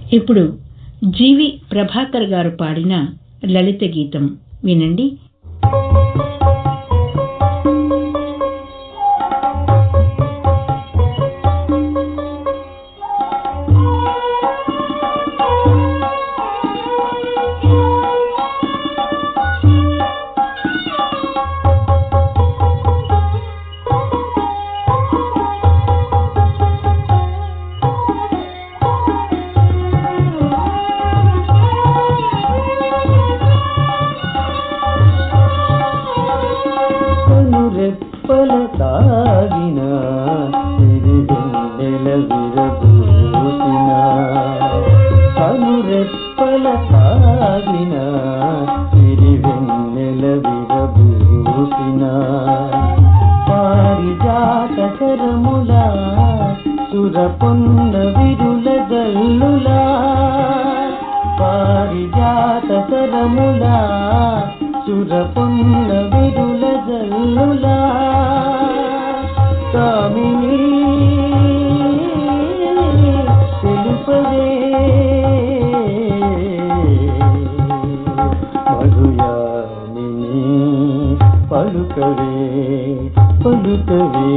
ఇప్పుడు జీవి ప్రభాకర్ గారు పాడిన లలిత గీతం వినండి కనురెప్పల తాగిన సిరివెన్నెల విరబూసిన కనురెప్పల తాగిన సిరివెన్నెల విరబూసిన పారిజాత కరముల సురపొన్న విరుల జల్లులా పారిజాత కరముల సురపొన్న విరుల జల్లులా కామిని తెలుపవే మధుయామిని పలుకవే పలుకవే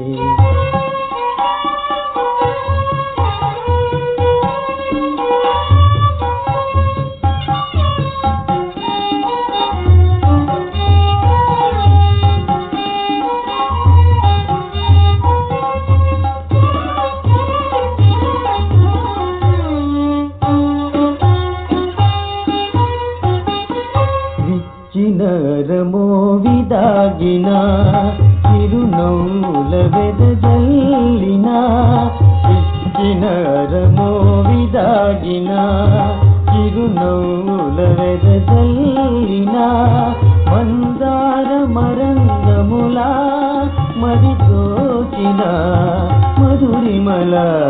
విచ్చినరమో విదాగిన చిరునవ్వుల వెదజల్లిన విచ్చినరమో విదాగిన చిరునవ్వుల వెదజల్లిన మందార మరంగములా మది తోచిన మధురిమల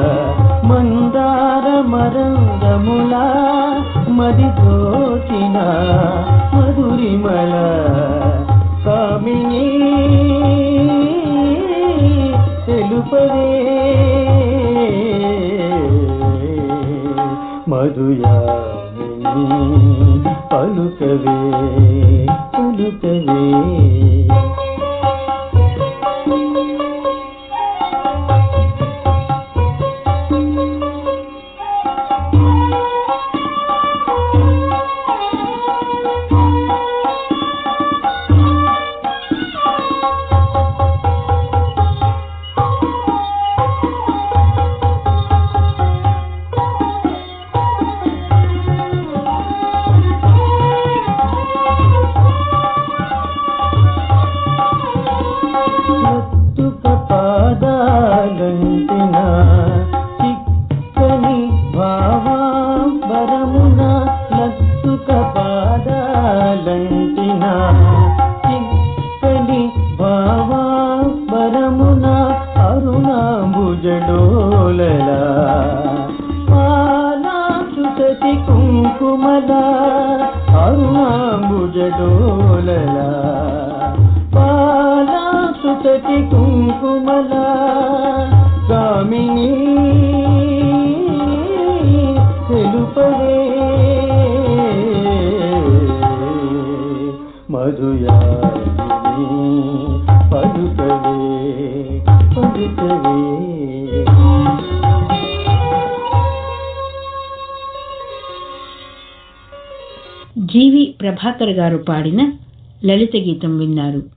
మందార మరంగములా మది తోచిన మధురిమల కామిని తెలుపవే మధుయామిని పలుకవే పలుకవే లత్తుక పాదాలంటిన చిక్కని భావాంబరమున లత్తుక పాదాలంటిన చిక్కని భావాంబరమున అరుణాంబుజడోలల పాలాచుతతి కుంకుమల అరుణాంబుజడోలల పాలాసుతతి కుంకుమల కామిని తెలుపవే మధుయామిని పలుకవే పలుకవే జీవి ప్రభాకర్ గారు పాడిన లలిత గీతం విన్నారు